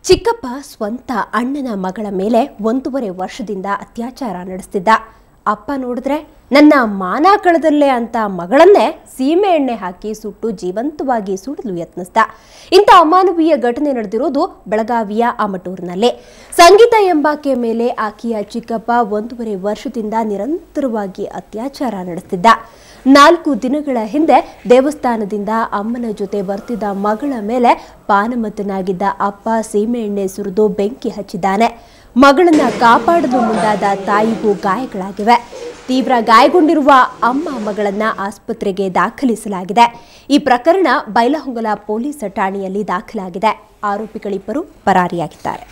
ಚಿಕ್ಕಪ್ಪ ಸ್ವಂತ ಅಣ್ಣನ ಮಗಳ ಮೇಲೆ ಒಂದೂವರೆ ವರ್ಷದಿಂದ ಅತ್ಯಾಚಾರ ನಡೆಸ್ತಿದ್ದ ಅಪ್ಪ ನೋಡಿದ್ರೆ ನನ್ನ ಮಾನ ಕಳೆದಲ್ಲೇ ಅಂತ ಮಗಳನ್ನೇ ಸೀಮೆ ಎಣ್ಣೆ ಹಾಕಿ ಸುಟ್ಟು ಜೀವಂತವಾಗಿ ಸುಡಲು ಯತ್ನಿಸ್ದ ಇಂಥ ಅಮಾನವೀಯ ಘಟನೆ ನಡೆದಿರೋದು ಬೆಳಗಾವಿಯ ಅಮಟೂರಿನಲ್ಲಿ ಸಂಗೀತ ಎಂಬಾಕೆಯ ಮೇಲೆ ಆಕೆಯ ಚಿಕ್ಕಪ್ಪ ಒಂದೂವರೆ ವರ್ಷದಿಂದ ನಿರಂತರವಾಗಿ ಅತ್ಯಾಚಾರ ನಡೆಸ್ತಿದ್ದ ನಾಲ್ಕು ದಿನಗಳ ಹಿಂದೆ ದೇವಸ್ಥಾನದಿಂದ ಅಮ್ಮನ ಜೊತೆ ಬರ್ತಿದ್ದ ಮಗಳ ಮೇಲೆ ಪಾನಮತ್ತನಾಗಿದ್ದ ಅಪ್ಪ ಸೀಮೆಎಣ್ಣೆ ಸುರಿದು ಬೆಂಕಿ ಹಚ್ಚಿದ್ದಾನೆ ಮಗಳನ್ನ ಕಾಪಾಡಲು ಮುಂದಾದ ತಾಯಿಗೂ ಗಾಯಗಳಾಗಿವೆ ತೀವ್ರ ಗಾಯಗೊಂಡಿರುವ ಅಮ್ಮ ಮಗಳನ್ನ ಆಸ್ಪತ್ರೆಗೆ ದಾಖಲಿಸಲಾಗಿದೆ ಈ ಪ್ರಕರಣ ಬೈಲಹೊಂಗಲ ಪೊಲೀಸ್ ಠಾಣೆಯಲ್ಲಿ ದಾಖಲಾಗಿದೆ ಆರೋಪಿಗಳಿಬ್ಬರು ಪರಾರಿಯಾಗಿದ್ದಾರೆ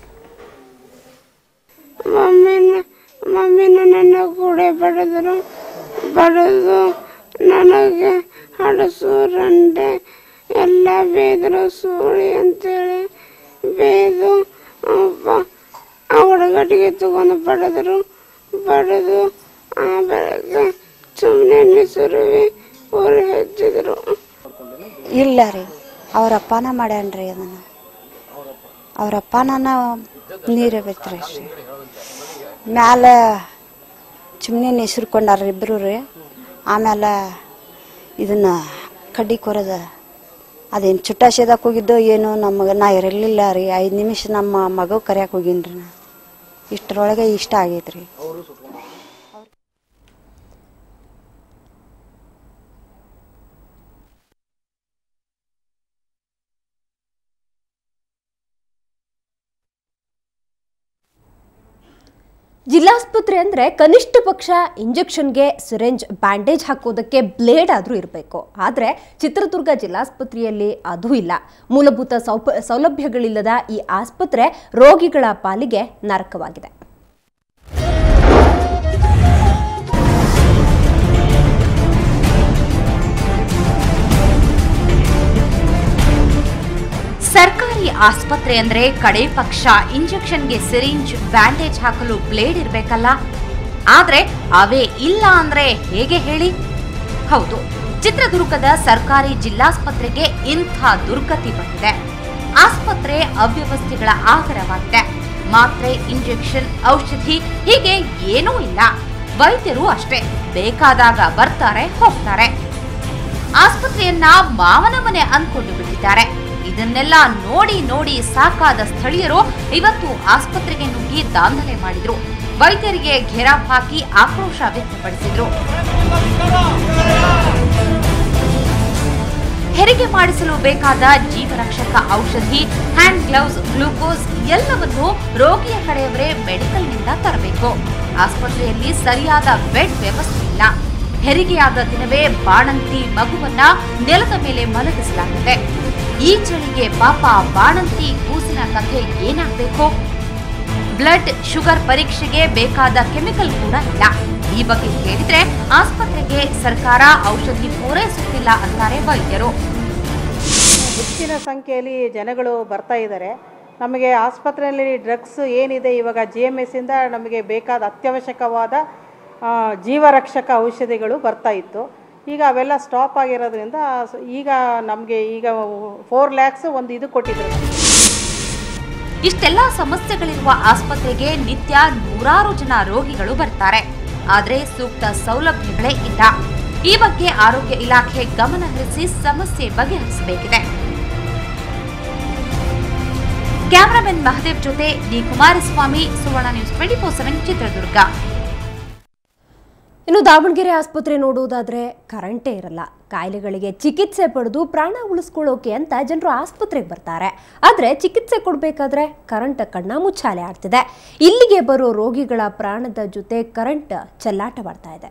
ಮಮ್ಮಿನ ಮಮ್ಮಿನ ನನ್ನ ಕೂಡ ಬಡಿದ್ರು ಬಡಿದು ನನಗೆ ಹಡಸು ರಂಡೆ ಎಲ್ಲ ಬೇದರು ಸೂಳಿ ಅಂತೇಳಿ ಬೇದು ಹುಡುಗಟ್ಟಿಗೆ ತಗೊಂಡು ಬಡಿದ್ರು ಬಡಿದು ಆಮೇಲೆ ಸುಮ್ಮನೆ ಸುರುವಿ ಊರು ಹಚ್ಚಿದ್ರು ಇಲ್ಲ ರೀ ಅವ್ರ ಅಪ್ಪನ ಮಾಡ್ಯಾನ್ರಿ ಅದನ್ನ ಅವ್ರ ಅಪ್ಪನ ನೀರೇ ಬಿತ್ರಿ ಅಷ್ಟೇ ಮ್ಯಾಲ ಸುಮ್ಮನೆ ನೆಸ್ರುಕೊಂಡಾರ ಇಬ್ಬರು ರೀ ಆಮೇಲೆ ಇದನ್ನ ಕಡ್ಡಿ ಕೊರದ ಅದೇನು ಚುಟ್ಟಾಶೆದಕ್ಕೆ ಹೋಗಿದ್ದೋ ಏನೋ ನಮಗೆ ನಾ ಇರಲಿಲ್ಲ ರೀ ಐದು ನಿಮಿಷ ನಮ್ಮ ಮಗ ಕರ್ಯಾಕೆ ಹೋಗಿನ್ರಿ ನಾ ಇಷ್ಟರೊಳಗೆ ಇಷ್ಟ ಆಗೈತ್ರಿ ಜಿಲ್ಲಾಸ್ಪತ್ರೆ ಅಂದ್ರೆ ಕನಿಷ್ಠ ಪಕ್ಷ ಇಂಜೆಕ್ಷನ್ಗೆ ಸಿರೆಂಜ್ ಬ್ಯಾಂಡೇಜ್ ಹಾಕೋದಕ್ಕೆ ಬ್ಲೇಡ್ ಆದ್ರೂ ಇರಬೇಕು ಆದ್ರೆ ಚಿತ್ರದುರ್ಗ ಜಿಲ್ಲಾಸ್ಪತ್ರೆಯಲ್ಲಿ ಅದು ಇಲ್ಲ ಮೂಲಭೂತ ಸೌಪ ಸೌಲಭ್ಯಗಳಿಲ್ಲದ ಈ ಆಸ್ಪತ್ರೆ ರೋಗಿಗಳ ಪಾಲಿಗೆ ನರಕವಾಗಿದೆ ಸರ್ಕಾರಿ ಆಸ್ಪತ್ರೆ ಅಂದ್ರೆ ಕಡೆ ಪಕ್ಷ ಇಂಜೆಕ್ಷನ್ಗೆ ಸಿರಿಂಜ್ ಬ್ಯಾಂಡೇಜ್ ಹಾಕಲು ಬ್ಲೇಡ್ ಇರ್ಬೇಕಲ್ಲ ಆದ್ರೆ ಅವೇ ಇಲ್ಲ ಅಂದ್ರೆ ಹೇಗೆ ಹೇಳಿ ಹೌದು ಚಿತ್ರದುರ್ಗದ ಸರ್ಕಾರಿ ಜಿಲ್ಲಾಸ್ಪತ್ರೆಗೆ ಇಂಥ ದುರ್ಗತಿ ಬಂದಿದೆ ಆಸ್ಪತ್ರೆ ಅವ್ಯವಸ್ಥೆಗಳ ಆಗರವಾಗಿದೆ ಮಾತ್ರೆ ಇಂಜೆಕ್ಷನ್ ಔಷಧಿ ಹೀಗೆ ಏನೂ ಇಲ್ಲ ವೈದ್ಯರು ಅಷ್ಟೇ ಬೇಕಾದಾಗ ಬರ್ತಾರೆ ಹೋಗ್ತಾರೆ ಆಸ್ಪತ್ರೆಯನ್ನ ಮಾವನ ಮನೆ ಅಂದ್ಕೊಂಡು ಬಿಟ್ಟಿದ್ದಾರೆ ಇದನ್ನೆಲ್ಲ ನೋಡಿ ನೋಡಿ ಸಾಕಾದ ಸ್ಥಳೀಯರು ಇವತ್ತು ಆಸ್ಪತ್ರೆಗೆ ನುಗ್ಗಿ ದಾಂಧಲೆ ಮಾಡಿದ್ರು ವೈದ್ಯರಿಗೆ ಘೆರಾವ್ ಹಾಕಿ ಆಕ್ರೋಶ ವ್ಯಕ್ತಪಡಿಸಿದ್ರು ಹೆರಿಗೆ ಮಾಡಿಸಲು ಬೇಕಾದ ಜೀವರಕ್ಷಕ ಔಷಧಿ ಹ್ಯಾಂಡ್ ಗ್ಲೌಸ್ ಗ್ಲೂಕೋಸ್ ಎಲ್ಲವನ್ನು ರೋಗಿಯ ಕಡೆಯವರೇ ಮೆಡಿಕಲ್ನಿಂದ ತರಬೇಕು ಆಸ್ಪತ್ರೆಯಲ್ಲಿ ಸರಿಯಾದ ಬೆಡ್ ವ್ಯವಸ್ಥೆ ಇಲ್ಲ ಹೆರಿಗೆಯಾದ ದಿನವೇ ಬಾಣಂತಿ ಮಗುವನ್ನ ನೆಲದ ಮೇಲೆ ಮಲಗಿಸಲಾಗಿದೆ ಈ ಚಳಿಗೆ ಪಾಪ ಬಾಣಂತಿ ಕೂಸಿನ ಕಥೆ ಏನಾಗಬೇಕು ಬ್ಲಡ್ ಶುಗರ್ ಪರೀಕ್ಷೆಗೆ ಬೇಕಾದ ಕೆಮಿಕಲ್ ಕೂಡ ಇಲ್ಲ ಈ ಬಗ್ಗೆ ಕೇಳಿದ್ರೆ ಆಸ್ಪತ್ರೆಗೆ ಸರ್ಕಾರ ಔಷಧಿ ಪೂರೈಸುತ್ತಿಲ್ಲ ಅಂತಾರೆ ವೈದ್ಯರು ಹೆಚ್ಚಿನ ಸಂಖ್ಯೆಯಲ್ಲಿ ಜನಗಳು ಬರ್ತಾ ಇದ್ದಾರೆ ನಮಗೆ ಆಸ್ಪತ್ರೆಯಲ್ಲಿ ಡ್ರಗ್ಸ್ ಏನಿದೆ ಇವಾಗ ಜಿ ಎಮ್ ಎಸ್ಸಿಂದ ನಮಗೆ ಬೇಕಾದ ಅತ್ಯವಶ್ಯಕವಾದ ಆ, ಜೀವರಕ್ಷಕ ಔಷಧಿಗಳು ಬರ್ತಾ ಇತ್ತು ಈಗ ಅವೆಲ್ಲ ಸ್ಟಾಪ್ ಆಗಿರೋದ್ರಿಂದ ಸ- ಈಗ ನಮಗೆ ಈಗ ಫೋರ್ ಲ್ಯಾಕ್ಸ್ ಒಂದು ಇದು ಕೊಟ್ಟಿದ್ರು ಇಷ್ಟೆಲ್ಲ ಸಮಸ್ಯೆಗಳಿರುವ ಆಸ್ಪತ್ರೆಗೆ ನಿತ್ಯ ನೂರಾರು ಜನ ರೋಗಿಗಳು ಬರ್ತಾರೆ ಆದ್ರೆ ಸೂಕ್ತ ಸೌಲಭ್ಯಗಳೇ ಇಲ್ಲ ಈ ಬಗ್ಗೆ ಆರೋಗ್ಯ ಇಲಾಖೆ ಗಮನ ಹರಿಸಿ ಸಮಸ್ಯೆ ಬಗೆಹರಿಸಬೇಕಿದೆ ಕ್ಯಾಮರಾಮನ್ ಮಹದೇವ್ ಜೊತೆ D Kumaraswamy Suvarna news twenty four seven Chitradurga ಇನ್ನು ದಾವಣಗೆರೆ ಆಸ್ಪತ್ರೆ ನೋಡುವುದಾದ್ರೆ ಕರೆಂಟೇ ಇರಲ್ಲ ಕಾಯಿಲೆಗಳಿಗೆ ಚಿಕಿತ್ಸೆ ಪಡೆದು ಪ್ರಾಣ ಉಳಿಸ್ಕೊಳ್ಳೋಕೆ ಅಂತ ಜನರು ಆಸ್ಪತ್ರೆಗೆ ಬರ್ತಾರೆ ಆದರೆ ಚಿಕಿತ್ಸೆ ಕೊಡಬೇಕಾದ್ರೆ ಕರೆಂಟ್ ಕಣ್ಣ ಮುಚ್ಚಾಲೆ ಆಡ್ತಿದೆ ಇಲ್ಲಿಗೆ ಬರೋ ರೋಗಿಗಳ ಪ್ರಾಣದ ಜೊತೆ ಕರೆಂಟ್ ಚೆಲ್ಲಾಟವಾಡ್ತಾ ಇದೆ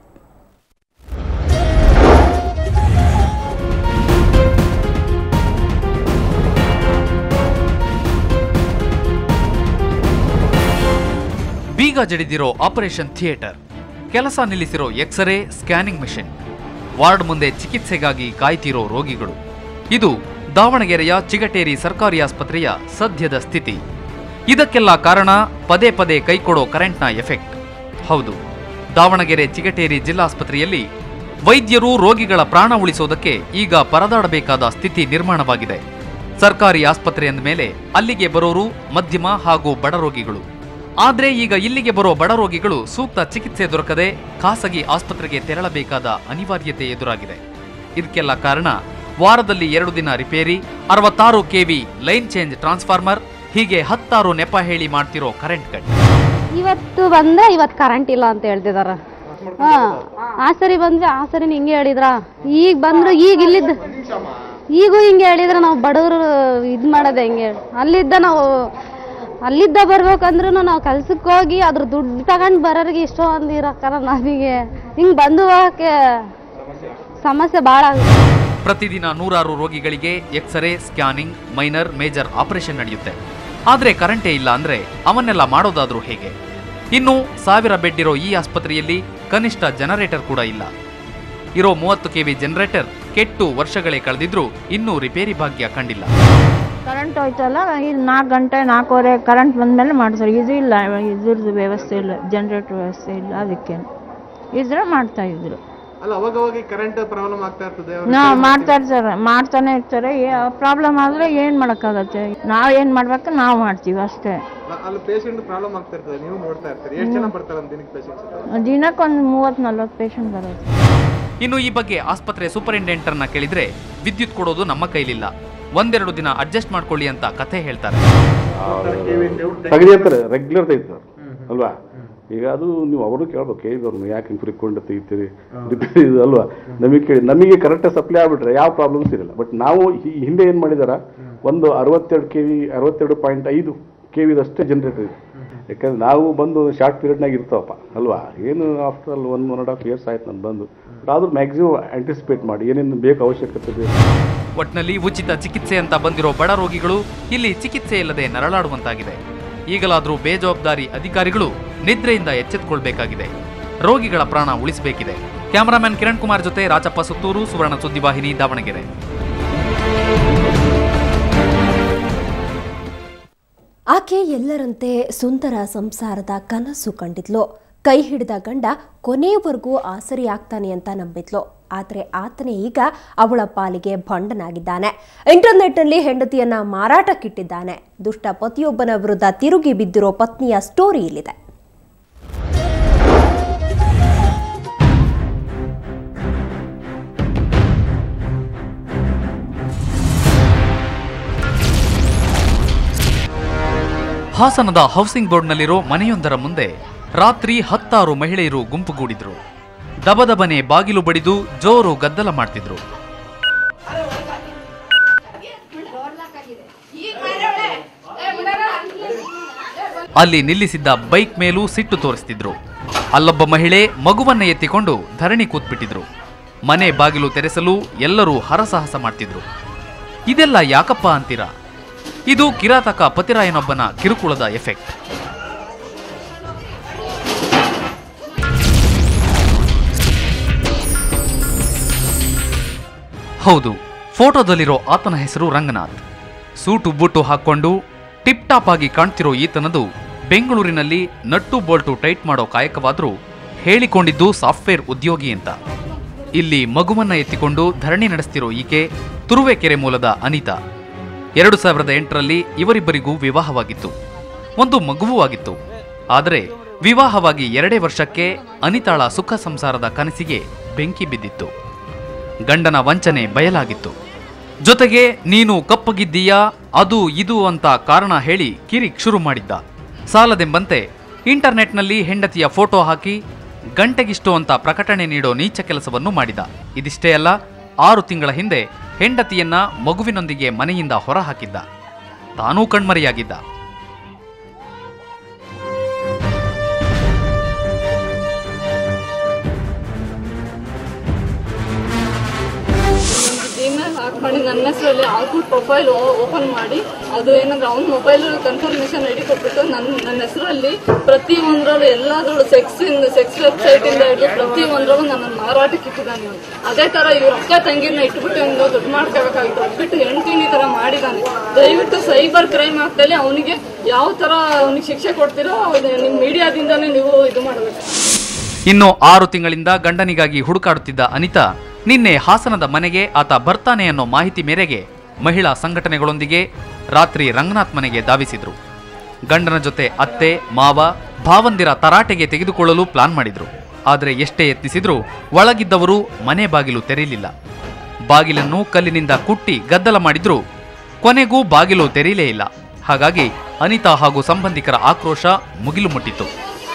ಬೀಗ ಜಡಿದಿರೋ ಆಪರೇಷನ್ ಥಿಯೇಟರ್ ಕೆಲಸ ನಿಲ್ಲಿಸಿರೋ ಎಕ್ಸ್ರೇ ಸ್ಕ್ಯಾನಿಂಗ್ ಮೆಷಿನ್ ವಾರ್ಡ್ ಮುಂದೆ ಚಿಕಿತ್ಸೆಗಾಗಿ ಕಾಯ್ತಿರೋ ರೋಗಿಗಳು ಇದು ದಾವಣಗೆರೆಯ ಚಿಗಟೇರಿ ಸರ್ಕಾರಿ ಆಸ್ಪತ್ರೆಯ ಸದ್ಯದ ಸ್ಥಿತಿ ಇದಕ್ಕೆಲ್ಲ ಕಾರಣ ಪದೇ ಪದೇ ಕೈಕೊಡೋ ಕರೆಂಟ್ನ ಎಫೆಕ್ಟ್ ಹೌದು ದಾವಣಗೆರೆ ಚಿಗಟೇರಿ ಜಿಲ್ಲಾಸ್ಪತ್ರೆಯಲ್ಲಿ ವೈದ್ಯರು ರೋಗಿಗಳ ಪ್ರಾಣ ಉಳಿಸೋದಕ್ಕೆ ಈಗ ಪರದಾಡಬೇಕಾದ ಸ್ಥಿತಿ ನಿರ್ಮಾಣವಾಗಿದೆ ಸರ್ಕಾರಿ ಆಸ್ಪತ್ರೆ ಅಂದಮೇಲೆ ಅಲ್ಲಿಗೆ ಬರೋರು ಮಧ್ಯಮ ಹಾಗೂ ಬಡ ರೋಗಿಗಳು ಆದ್ರೆ ಈಗ ಇಲ್ಲಿಗೆ ಬರೋ ಬಡ ರೋಗಿಗಳು ಸೂಕ್ತ ಚಿಕಿತ್ಸೆ ದೊರಕದೆ ಖಾಸಗಿ ಆಸ್ಪತ್ರೆಗೆ ತೆರಳಬೇಕಾದ ಅನಿವಾರ್ಯತೆ ಎದುರಾಗಿದೆ ಇದಕ್ಕೆಲ್ಲ ಕಾರಣ ವಾರದಲ್ಲಿ ಎರಡು ದಿನ ರಿಪೇರಿ ಅರವತ್ತಾರು ಕೆವಿ ಲೈನ್ ಚೇಂಜ್ ಟ್ರಾನ್ಸ್ಫಾರ್ಮರ್ ಹೀಗೆ ಹತ್ತಾರು ನೆಪ ಹೇಳಿ ಮಾಡ್ತಿರೋ ಕರೆಂಟ್ ಕಟ್ ಇವತ್ತು ಬಂದ್ರೆ ಇವತ್ತು ಕರೆಂಟ್ ಇಲ್ಲ ಅಂತ ಹೇಳ್ತಿದಾರ ಹಾ ಆ ಸರಿ ಬಂದ್ರೆ ಆ ಸರಿ ಹಿಂಗೆ ಹೇಳಿದ್ರ ಈಗ ಬಂದ್ರು ಈಗ ಇಲ್ಲಿದ್ದ ಈಗೂ ಹಿಂಗೆ ಹೇಳಿದ್ರ ನಾವು ಬಡವರು ಇದು ಮಾಡೋದು ಹೆಂಗೆ ಅಲ್ಲಿದ್ದ ನಾವು ಅಲ್ಲಿದ್ದ ಬರ್ಬೇಕಂದ್ರೂ ನಾವು ಕೆಲ್ಸಕ್ಕೆ ಹೋಗಿ ಅದ್ರ ದುಡ್ಡು ತಗೊಂಡು ಬರೋರಿಗೆ ಇಷ್ಟೊಂದು ಇರಕ್ಕಲ್ಲ ನಮಗೆ ಹಿಂಗೆ ಬಂದು ಹೋಗಕ್ಕೆ ಸಮಸ್ಯೆ ಭಾಳ ಆಗುತ್ತೆ ಪ್ರತಿದಿನ ನೂರಾರು ರೋಗಿಗಳಿಗೆ X ray scanning minor major operation ನಡೆಯುತ್ತೆ ಆದ್ರೆ ಕರೆಂಟೇ ಇಲ್ಲ ಅಂದ್ರೆ ಅವನ್ನೆಲ್ಲ ಮಾಡೋದಾದ್ರೂ ಹೇಗೆ ಇನ್ನು ಸಾವಿರ ಬೆಡ್ ಇರೋ ಈ ಆಸ್ಪತ್ರೆಯಲ್ಲಿ ಕನಿಷ್ಠ ಜನರೇಟರ್ ಕೂಡ ಇಲ್ಲ ಇರೋ ಮೂವತ್ತು ಕೆವಿ ಜನರೇಟರ್ ಕೆಟ್ಟು ವರ್ಷಗಳೇ ಕಳೆದಿದ್ರೂ ಇನ್ನೂ ರಿಪೇರಿ ಭಾಗ್ಯ ಕಂಡಿಲ್ಲ ಕರೆಂಟ್ ಹೋಯ್ತಲ್ಲ ಇಲ್ಲಿ ನಾಲ್ಕು ಗಂಟೆ ನಾಲ್ಕೂವರೆ ಕರೆಂಟ್ ಬಂದಮೇಲೆ ಮಾಡ್ತಾರೆ ಇದು ಇಲ್ಲ ಇದ್ರದ್ದು ವ್ಯವಸ್ಥೆ ಇಲ್ಲ ಜನ್ರೇಟರ್ ವ್ಯವಸ್ಥೆ ಇಲ್ಲ ಅದಕ್ಕೆ ಇದ್ರೆ ಮಾಡ್ತಾ ಇದ್ರು ಅಲ್ಲ ಅವಾಗ ಅವಾಗ ಕರೆಂಟ್ ಪ್ರಾಬ್ಲಮ್ ಆಗ್ತಾ ಇರ್ತದೆ ಅವ್ರು ನಾ ಮಾಡ್ತಾ ಇರ್ತಾರೆ ಮಾಡ್ತಾನೆ ಇರ್ತಾರೆ ಪ್ರಾಬ್ಲಮ್ ಆದರೆ ಏನು ಮಾಡೋಕ್ಕಾಗತ್ತೆ ನಾವು ಏನು ಮಾಡ್ಬೇಕು ನಾವು ಮಾಡ್ತೀವಿ ಅಷ್ಟೇ ಅ- ಅಲ್ಲಿ ಪೇಷಂಟ್ ಪ್ರಾಬ್ಲಮ್ ಆಗ್ತಾ ಇರ್ತದೆ ನೀವು ನೋಡ್ತಾ ಇರ್ತೀರಿ ಎಷ್ಟು ಜನ ಬರ್ತಾರೆ ಒಂದು ದಿನಕ್ಕೆ ಪೇಷಂಟ್ಸ್ ದಿನಕ್ಕೊಂದು ಮೂವತ್ತು ನಲ್ವತ್ತು ಪೇಷಂಟ್ ಬರೋದು ಇನ್ನು ಈ ಬಗ್ಗೆ ಆಸ್ಪತ್ರೆ ಸೂಪರಿಂಟೆಂಡರ್ನ ಕೇಳಿದ್ರೆ ವಿದ್ಯುತ್ ಕೊಡೋದು ನಮ್ಮ ಕೈಲಿಲ್ಲ ಒಂದೆರಡು ದಿನ ಅಡ್ಜಸ್ಟ್ ಮಾಡ್ಕೊಳ್ಳಿ ಅಂತ ಕಥೆ ಹೇಳ್ತಾರೆ ತೆಗೆದಿರ್ತಾರೆ ರೆಗ್ಯುಲರ್ ತೆಗಿತಾರೆ ಅಲ್ವಾ ಈಗ ಅದು ನೀವು ಅವರು ಕೇಳ್ಬೇಕು ಕೇಳಿದವ್ರು ಯಾಕೆ ಹಿಂಗೆ ಫ್ರೀಕ್ವೆಂಟ್ ತೆಗಿತೀರಿ ರಿಪೇರಿ ಇದು ಅಲ್ವಾ ನಮಗೆ ಕೇಳಿ ನಮಗೆ ಕರೆಕ್ಟಾಗಿ ಸಪ್ಲೈ ಆಗ್ಬಿಟ್ರೆ ಯಾವ ಪ್ರಾಬ್ಲಮ್ಸ್ ಇರಲ್ಲ ಬಟ್ ನಾವು ಈ ಹಿಂದೆ ಏನು ಮಾಡಿದಾರ ಒಂದು ಅರವತ್ತೆರಡು ಕೆ ವಿ ಅರವತ್ತೆರಡು ಪಾಯಿಂಟ್ ಐದು ಕೆ ವಿದಷ್ಟೇ ಜನರೇಟರ್ ಇದೆ ಯಾಕಂದ್ರೆ ನಾವು ಬಂದು ಶಾರ್ಟ್ ಪೀರಿಯಡ್ನಾಗ ಇರ್ತಾವಪ್ಪ ಅಲ್ವಾ ಏನು ಆಫ್ಟರ್ ಅಲ್ಲಿ one one and half years ಆಯ್ತು ನಾನು ಬಂದು ಬಟ್ ಆದ್ರೂ ಮ್ಯಾಕ್ಸಿಮಮ್ ಆಂಟಿಸಿಪೇಟ್ ಮಾಡಿ ಏನೇನು ಬೇಕು ಅವಶ್ಯಕತೆ ಬೇಕು ಒಟ್ನಲ್ಲಿ ಉಚಿತ ಚಿಕಿತ್ಸೆ ಅಂತ ಬಂದಿರೋ ಬಡ ರೋಗಿಗಳು ಇಲ್ಲಿ ಚಿಕಿತ್ಸೆ ಇಲ್ಲದೆ ನರಳಾಡುವಂತಾಗಿದೆ ಈಗಲಾದರೂ ಬೇಜವಾಬ್ದಾರಿ ಅಧಿಕಾರಿಗಳು ನಿದ್ರೆಯಿಂದ ಎಚ್ಚೆತ್ತುಕೊಳ್ಬೇಕಾಗಿದೆ ರೋಗಿಗಳ ಪ್ರಾಣ ಉಳಿಸಬೇಕಿದೆ ಕ್ಯಾಮರಾಮನ್ ಕಿರಣ್ ಕುಮಾರ್ ಜೊತೆ ರಾಜಪ್ಪ ಸುತ್ತೂರು ಸುವರ್ಣ ಸುದ್ದಿವಾಹಿನಿ ದಾವಣಗೆರೆ ಆಕೆ ಎಲ್ಲರಂತೆ ಸುಂದರ ಸಂಸಾರದ ಕನಸು ಕಂಡಿದ್ಲು ಕೈ ಹಿಡಿದ ಗಂಡ ಕೊನೆಯವರೆಗೂ ಆಸರಿ ಆಗ್ತಾನೆ ಅಂತ ನಂಬಿದ್ಲು ಆದರೆ ಆತನೇ ಈಗ ಅವಳ ಪಾಲಿಗೆ ಭಂಡನಾಗಿದ್ದಾನೆ ಇಂಟರ್ನೆಟ್ನಲ್ಲಿ ಹೆಂಡತಿಯನ್ನ ಮಾರಾಟಕ್ಕಿಟ್ಟಿದ್ದಾನೆ ದುಷ್ಟ ಪತಿಯೊಬ್ಬನ ವಿರುದ್ಧ ತಿರುಗಿ ಬಿದ್ದಿರೋ ಪತ್ನಿಯ ಸ್ಟೋರಿ ಇಲ್ಲಿದೆ ಹಾಸನದ ಹೌಸಿಂಗ್ ಬೋರ್ಡ್ನಲ್ಲಿರೋ ಮನೆಯೊಂದರ ಮುಂದೆ ರಾತ್ರಿ ಹತ್ತಾರು ಮಹಿಳೆಯರು ಗುಂಪುಗೂಡಿದ್ರು ದಬದಬನೆ ಬಾಗಿಲು ಬಡಿದು ಜೋರು ಗದ್ದಲ ಮಾಡ್ತಿದ್ರು ಅಲ್ಲಿ ನಿಲ್ಲಿಸಿದ್ದ ಬೈಕ್ ಮೇಲೂ ಸಿಟ್ಟು ತೋರಿಸ್ತಿದ್ರು ಅಲ್ಲೊಬ್ಬ ಮಹಿಳೆ ಮಗುವನ್ನ ಎತ್ತಿಕೊಂಡು ಧರಣಿ ಕೂತ್ಬಿಟ್ಟಿದ್ರು ಮನೆ ಬಾಗಿಲು ತೆರೆಸಲು ಎಲ್ಲರೂ ಹರಸಾಹಸ ಮಾಡ್ತಿದ್ರು ಇದೆಲ್ಲ ಯಾಕಪ್ಪ ಅಂತೀರಾ ಇದು ಕಿರಾತಕ ಪತಿರಾಯನೊಬ್ಬನ ಕಿರುಕುಳದ ಎಫೆಕ್ಟ್ ಹೌದು ಫೋಟೋದಲ್ಲಿರೋ ಆತನ ಹೆಸರು ರಂಗನಾಥ್ ಸೂಟು ಬೂಟು ಹಾಕೊಂಡು ಟಿಪ್ ಟಾಪ್ ಆಗಿ ಕಾಣ್ತಿರೋ ಈತನದು ಬೆಂಗಳೂರಿನಲ್ಲಿ ನಟ್ಟು ಬೋಲ್ಟು ಟೈಟ್ ಮಾಡೋ ಕಾಯಕವಾದ್ರೂ ಹೇಳಿಕೊಂಡಿದ್ದು ಸಾಫ್ಟ್ವೇರ್ ಉದ್ಯೋಗಿ ಅಂತ ಇಲ್ಲಿ ಮಗುವನ್ನ ಎತ್ತಿಕೊಂಡು ಧರಣಿ ನಡೆಸ್ತಿರೋ ಈಕೆ ತುರುವೇಕೆರೆ ಮೂಲದ ಅನಿತಾ ಎರಡು ಸಾವಿರದ ಎಂಟರಲ್ಲಿ ಇವರಿಬ್ಬರಿಗೂ ವಿವಾಹವಾಗಿತ್ತು ಒಂದು ಮಗುವೂ ಆಗಿತ್ತು ಆದರೆ ವಿವಾಹವಾಗಿ ಎರಡೇ ವರ್ಷಕ್ಕೆ ಅನಿತಾಳ ಸುಖ ಸಂಸಾರದ ಕನಸಿಗೆ ಬೆಂಕಿ ಬಿದ್ದಿತ್ತು ಗಂಡನ ವಂಚನೆ ಬಯಲಾಗಿತ್ತು ಜೊತೆಗೆ ನೀನು ಕಪ್ಪಗಿದ್ದೀಯಾ ಅದು ಇದು ಅಂತ ಕಾರಣ ಹೇಳಿ ಕಿರಿಕ್ ಶುರು ಮಾಡಿದ್ದ ಸಾಲದೆಂಬಂತೆ ಇಂಟರ್ನೆಟ್ನಲ್ಲಿ ಹೆಂಡತಿಯ ಫೋಟೋ ಹಾಕಿ ಗಂಟೆಗಿಷ್ಟು ಅಂತ ಪ್ರಕಟಣೆ ನೀಡೋ ನೀಚ ಕೆಲಸವನ್ನು ಮಾಡಿದ ಇದಿಷ್ಟೇ ಅಲ್ಲ ಆರು ತಿಂಗಳ ಹಿಂದೆ ಹೆಂಡತಿಯನ್ನ ಮಗುವಿನೊಂದಿಗೆ ಮನೆಯಿಂದ ಹೊರಹಾಕಿದ್ದ ತಾನೂ ಕಣ್ಮರೆಯಾಗಿದ್ದ ಇಮೇಲ್ ಹಾಕೊಂಡು ನನ್ನ ಹೆಸರಲ್ಲಿ ಹಾಕಿ ಪ್ರೊಫೈಲ್ ಓಪನ್ ಮಾಡಿ ಅದು ಏನಂದ್ರೆ ಅವ್ನ ಮೊಬೈಲ್ ಕನ್ಫರ್ಮೇಶನ್ ಐಡಿ ಕೊಟ್ಬಿಟ್ಟು ನನ್ನ ನನ್ನ ಹೆಸರಲ್ಲಿ ಪ್ರತಿ ಒಂದರಲ್ಲೂ ಎಲ್ಲಾದ್ರಲ್ಲೂ ಸೆಕ್ಸ್ ಇಂದ ಸೆಕ್ಸ್ ವೆಬ್ಸೈಟ್ ಇಂದ ಹಿಡಿದು ಪ್ರತಿ ಒಂದರಲ್ಲೂ ನನ್ನ ಮಾರಾಟಕ್ಕೆ ಇಟ್ಟಿದ್ದಾನೆ ಅವ್ನು. ಅದೇ ತರ ಇವ್ರ ಅಕ್ಕ ತಂಗಿನ ಇಟ್ಬಿಟ್ಟು ಒಂದು ದುಡ್ಡು ಮಾಡ್ಕೋಬೇಕಾಗಿತ್ತು ಅದ್ಬಿಟ್ಟು ಹೆಂಡತಿನ ಈ ತರ ಮಾಡಿದಾನೆ ದಯವಿಟ್ಟು ಸೈಬರ್ ಕ್ರೈಮ್ ಆಗ್ತಲ್ಲಿ ಅವನಿಗೆ ಯಾವ ತರ ಅವನಿಗೆ ಶಿಕ್ಷೆ ಕೊಡ್ತೀರೋ ಅದು ನಿಮ್ ಮೀಡಿಯಾದಿಂದಾನೇ ನೀವು ಇದು ಮಾಡಬೇಕು ಇನ್ನು ಆರು ತಿಂಗಳಿಂದ ಗಂಡನಿಗಾಗಿ ಹುಡುಕಾಡುತ್ತಿದ್ದ ಅನಿತಾ ನಿನ್ನೆ ಹಾಸನದ ಮನೆಗೆ ಆತ ಬರ್ತಾನೆ ಅನ್ನೋ ಮಾಹಿತಿ ಮೇರೆಗೆ ಮಹಿಳಾ ಸಂಘಟನೆಗಳೊಂದಿಗೆ ರಾತ್ರಿ ರಂಗನಾಥ್ ಮನೆಗೆ ಧಾವಿಸಿದ್ರು ಗಂಡನ ಜೊತೆ ಅತ್ತೆ ಮಾವ ಭಾವಂದಿರ ತರಾಟೆಗೆ ತೆಗೆದುಕೊಳ್ಳಲು ಪ್ಲಾನ್ ಮಾಡಿದ್ರು ಆದರೆ ಎಷ್ಟೇ ಯತ್ನಿಸಿದ್ರೂ ಒಳಗಿದ್ದವರು ಮನೆ ಬಾಗಿಲು ತೆರೆಯಲಿಲ್ಲ ಬಾಗಿಲನ್ನು ಕಲ್ಲಿನಿಂದ ಕುಟ್ಟಿ ಗದ್ದಲ ಮಾಡಿದ್ರೂ ಕೊನೆಗೂ ಬಾಗಿಲು ತೆರೆಯಲೇ ಇಲ್ಲ ಹಾಗಾಗಿ ಅನಿತಾ ಹಾಗೂ ಸಂಬಂಧಿಕರ ಆಕ್ರೋಶ ಮುಗಿಲು ಮುಟ್ಟಿತ್ತು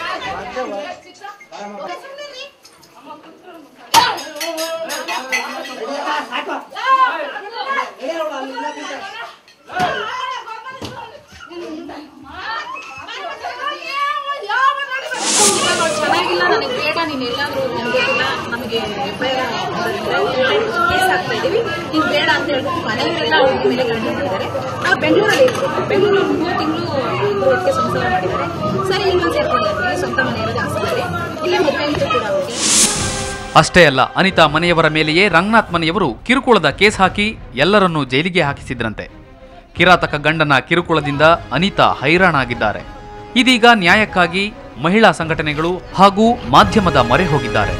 ಚೆನ್ನಾಗಿಲ್ಲ ನನಗೆ ಬೇಡ ನೀನು ಎಲ್ಲಾದ್ರೂ ನಮ್ಗೆ ಗೊತ್ತಿಲ್ಲ ನಮಗೆ ಎಫ್ ಐ ಕೇಸ್ ಆಗ್ತಾ ಇದೀವಿ ನೀನು ಬೇಡ ಅಂತ ಹೇಳ್ಬಿಟ್ಟು ಮನೆಯವರೆಲ್ಲ ಅವ್ರ ಮೇಲೆ ಗಂಟೆ ಮಾಡಿದ್ದಾರೆ ನಾವು ಬೆಂಗಳೂರಲ್ಲಿ ಇದ್ರು ಬೆಂಗಳೂರಲ್ಲಿ ಮೂರು ತಿಂಗಳು ಒಟ್ಟಿಗೆ ಸಂಸಾರ ಮಾಡಿದ್ದಾರೆ ಸರಿ ಇಲ್ಲ ಸೇರ್ಕೊಂಡಿರ್ತೀವಿ ಸ್ವಂತ ಮನೆ ಇರೋದು ಹಾಸ್ಪಿಟಲ್ ಇಲ್ಲೇ ಮದುವೆ ಇತ್ತು ಕೂಡ ಅವ್ರಿಗೆ ಅಷ್ಟೇ ಅಲ್ಲ ಅನಿತಾ ಮನೆಯವರ ಮೇಲೆಯೇ ರಂಗನಾಥ್ ಮನೆಯವರು ಕಿರುಕುಳದ ಕೇಸ್ ಹಾಕಿ ಎಲ್ಲರನ್ನೂ ಜೈಲಿಗೆ ಹಾಕಿಸಿದ್ರಂತೆ ಕಿರಾತಕ ಗಂಡನ ಕಿರುಕುಳದಿಂದ ಅನಿತಾ ಹೈರಾಣಾಗಿದ್ದಾರೆ ಇದೀಗ ನ್ಯಾಯಕ್ಕಾಗಿ ಮಹಿಳಾ ಸಂಘಟನೆಗಳು ಹಾಗೂ ಮಾಧ್ಯಮದ ಮೊರೆ ಹೋಗಿದ್ದಾರೆ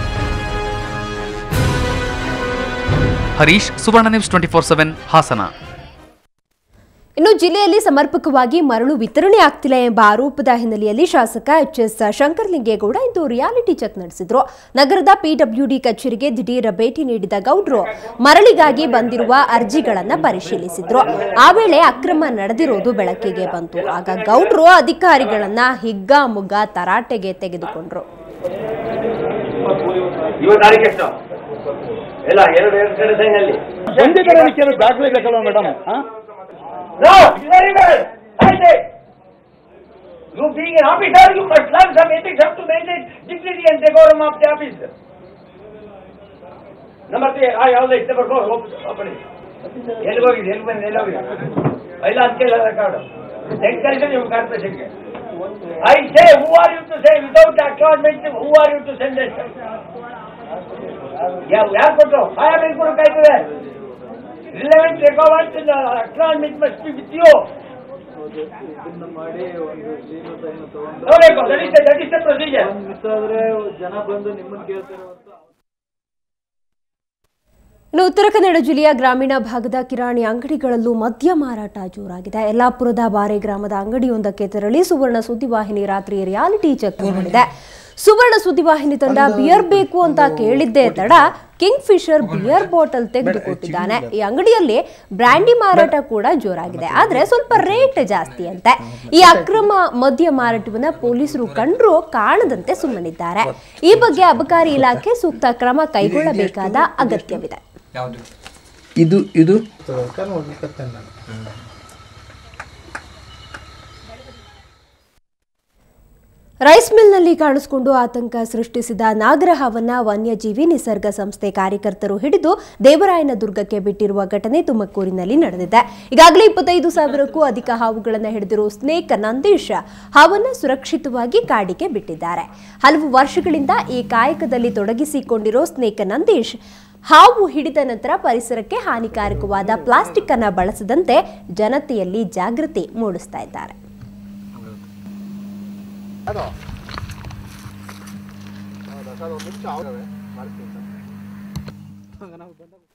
Harish Suvarna news twenty four seven Hassan ಇನ್ನು ಜಿಲ್ಲೆಯಲ್ಲಿ ಸಮರ್ಪಕವಾಗಿ ಮರಳು ವಿತರಣೆ ಆಗ್ತಿಲ್ಲ ಎಂಬ ಆರೋಪದ ಹಿನ್ನೆಲೆಯಲ್ಲಿ ಶಾಸಕ ಎಚ್ ಎಸ್ ಶಂಕರಲಿಂಗೇಗೌಡ ಇಂದು ರಿಯಾಲಿಟಿ ಚೆಕ್ ನಡೆಸಿದ್ರು ನಗರದ ಪಿಡಬ್ಲ್ಯೂಡಿ ಕಚೇರಿಗೆ ದಿಢೀರ್ ಭೇಟಿ ನೀಡಿದ ಗೌಡ್ರು ಮರಳಿಗಾಗಿ ಬಂದಿರುವ ಅರ್ಜಿಗಳನ್ನ ಪರಿಶೀಲಿಸಿದ್ರು ಆ ವೇಳೆ ಅಕ್ರಮ ನಡೆದಿರೋದು ಬೆಳಕಿಗೆ ಬಂತು ಆಗ ಗೌಡ್ರು ಅಧಿಕಾರಿಗಳನ್ನ ಹಿಗ್ಗಾಮುಗ್ಗ ತರಾಟೆಗೆ ತೆಗೆದುಕೊಂಡ್ರು ಎಲ್ಲ ಎರಡು ಎರಡು ಕಡೆ ಸೈನಲ್ಲಿ ಬಂದಿದ್ದಾರೆ ಕೆಲವು ದಾಖಲೆ ಬೇಕಲ್ವ madam No, very well. I say, you being an officer, you must learn some ethics have to maintain dignity and decorum of the office. Number three, I always number four, op- open it. ಎಲ್ಲಿ ಹೋಗಿದೆ ಎಲ್ಲಿ ಬಂದು ಎಲ್ಲಿ ಹೋಗಿದೆ ಇಲ್ಲ ಅದಕ್ಕೆಲ್ಲ record next ಕಳಿಸಿ ನೀವು ಕಾರ್ಪೊರೇಷನ್ಗೆ I say who are you to say without acknowledgement who are you to send ಯಾರು ಕೊಟ್ಟರು ಆಯಾ ಬೆಂಕ್ ಕೊಡೋಕ್ಕಾಯ್ತದೆ relevant record acknowledgement must be with you ನೋಡಬೇಕು that is that is the procedure ಜನ ಬಂದು ನಿಮ್ಮನ್ನ ಕೇಳ್ತಾರೆ ಅಂತ ಇನ್ನು ಉತ್ತರ ಕನ್ನಡ ಜಿಲ್ಲೆಯ ಗ್ರಾಮೀಣ ಭಾಗದ ಕಿರಾಣಿ ಅಂಗಡಿಗಳಲ್ಲೂ ಮದ್ಯ ಮಾರಾಟ ಜೋರಾಗಿದೆ ಯಲ್ಲಾಪುರದ ಬಾರೆ ಗ್ರಾಮದ ಅಂಗಡಿಯೊಂದಕ್ಕೆ ತೆರಳಿ ಸುವರ್ಣ ಸುದ್ದಿವಾಹಿನಿ ರಾತ್ರಿ ರಿಯಾಲಿಟಿ ಚೆಕ್ ಮಾಡಿದೆ ಸುವರ್ಣ ಸುದ್ದಿವಾಹಿನಿ ತಂಡ ಬಿಯರ್ ಬೇಕು ಅಂತ ಕೇಳಿದ್ದೇ ತಡ ಕಿಂಗ್ ಫಿಶರ್ ಬಿಯರ್ ಬಾಟಲ್ ತೆಗೆದುಕೊಟ್ಟಿದ್ದಾನೆ ಈ ಅಂಗಡಿಯಲ್ಲಿ ಬ್ರ್ಯಾಂಡಿ ಮಾರಾಟ ಕೂಡ ಜೋರಾಗಿದೆ ಆದ್ರೆ ಸ್ವಲ್ಪ ರೇಟ್ ಜಾಸ್ತಿ ಅಂತೆ ಈ ಅಕ್ರಮ ಮದ್ಯ ಮಾರಾಟವನ್ನ ಪೊಲೀಸರು ಕಂಡ್ರು ಕಾಣದಂತೆ ಸುಮ್ಮನಿದ್ದಾರೆ ಈ ಬಗ್ಗೆ ಅಬಕಾರಿ ಇಲಾಖೆ ಸೂಕ್ತ ಕ್ರಮ ಕೈಗೊಳ್ಳಬೇಕಾದ ಅಗತ್ಯವಿದೆ ಇದು ಇದು ರೈಸ್ ಮಿಲ್ನಲ್ಲಿ ಕಾಣಿಸಿಕೊಂಡು ಆತಂಕ ಸೃಷ್ಟಿಸಿದ ನಾಗರಹಾವನ್ನ ವನ್ಯಜೀವಿ ನಿಸರ್ಗ ಸಂಸ್ಥೆ ಕಾರ್ಯಕರ್ತರು ಹಿಡಿದು ದೇವರಾಯನ ದುರ್ಗಕ್ಕೆ ಬಿಟ್ಟಿರುವ ಘಟನೆ ತುಮಕೂರಿನಲ್ಲಿ ನಡೆದಿದೆ ಈಗಾಗಲೇ ಇಪ್ಪತ್ತೈದು ಸಾವಿರಕ್ಕೂ ಅಧಿಕ ಹಾವುಗಳನ್ನು ಹಿಡಿದಿರುವ ಸ್ನೇಕ್ ನಂದೀಶ್ ಹಾವನ್ನ ಸುರಕ್ಷಿತವಾಗಿ ಕಾಡಿಗೆ ಬಿಟ್ಟಿದ್ದಾರೆ ಹಲವು ವರ್ಷಗಳಿಂದ ಈ ಕಾಯಕದಲ್ಲಿ ತೊಡಗಿಸಿಕೊಂಡಿರೋ ಸ್ನೇಕ್ ನಂದೀಶ್ ಹಾವು ಹಿಡಿದ ನಂತರ ಪರಿಸರಕ್ಕೆ ಹಾನಿಕಾರಕವಾದ ಪ್ಲಾಸ್ಟಿಕ್ ಅನ್ನ ಬಳಸದಂತೆ ಜನತೆಯಲ್ಲಿ ಜಾಗೃತಿ ಮೂಡಿಸ್ತಾ ಇದ್ದಾರೆ ಅದು ಹೌದಾ ಸರ್ ಒಂದು ನಿಮಿಷ ಮಾಡ್ತೀನಿ ಸರ್ ನಾವು ಬಂದಾಗ